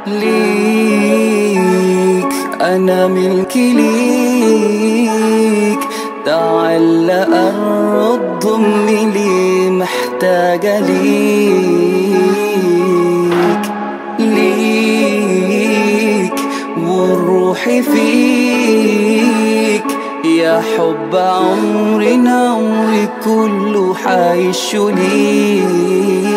ليك أنا ملك ليك تعال قرب ضمي لي محتاجة ليك ليك والروح فيك يا حب عمري عمري كله حعيش ليك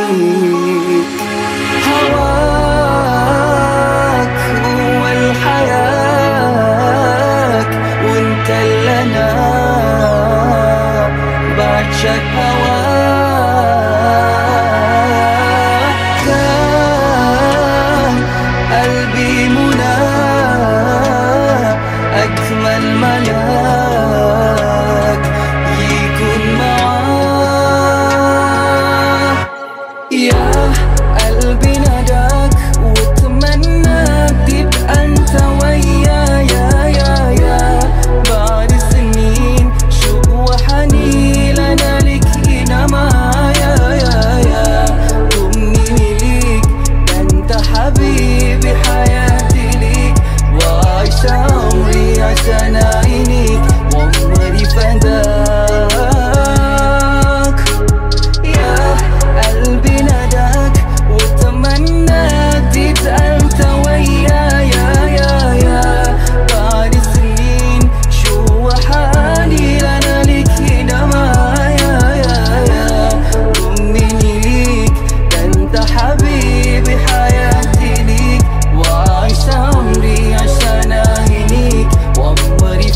هواك هو الحياة وانت اللي انا بعشق هواك كان قلبي منى أجمل ملاك يكون معاك يا قلبي نداك واتمناك تبقى انت ويايا يا يا بعد سنين شوق وحنين انا لك هنا معايا يا يا ضمني ليك ده انت حبيبي حياتي ليك وعايش عمري عشان عينيك وعمري فداك يا قلبي نداك وتمناك تبقى انت ويايا يا يا بعد سنين شو حالي انا لك هنا معايا يا يا ضمني ليك ده انت حبيبي حياتي ليك وعايش عمري عشان اهنيك وعمري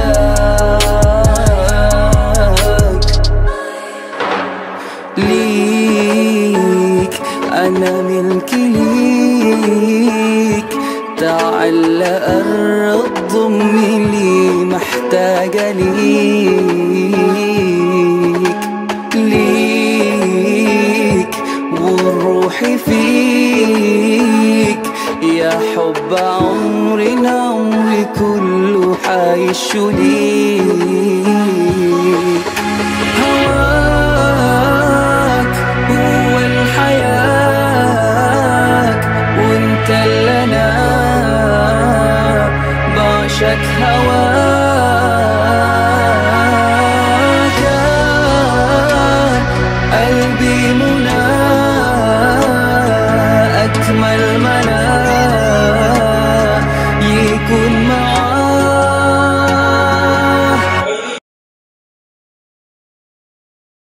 فداك ليك أنا ملك ليك تعال قرب ضمي لي محتاجة ليك ليك والروح فيك يا حب عمري عمري كله حعيش ليك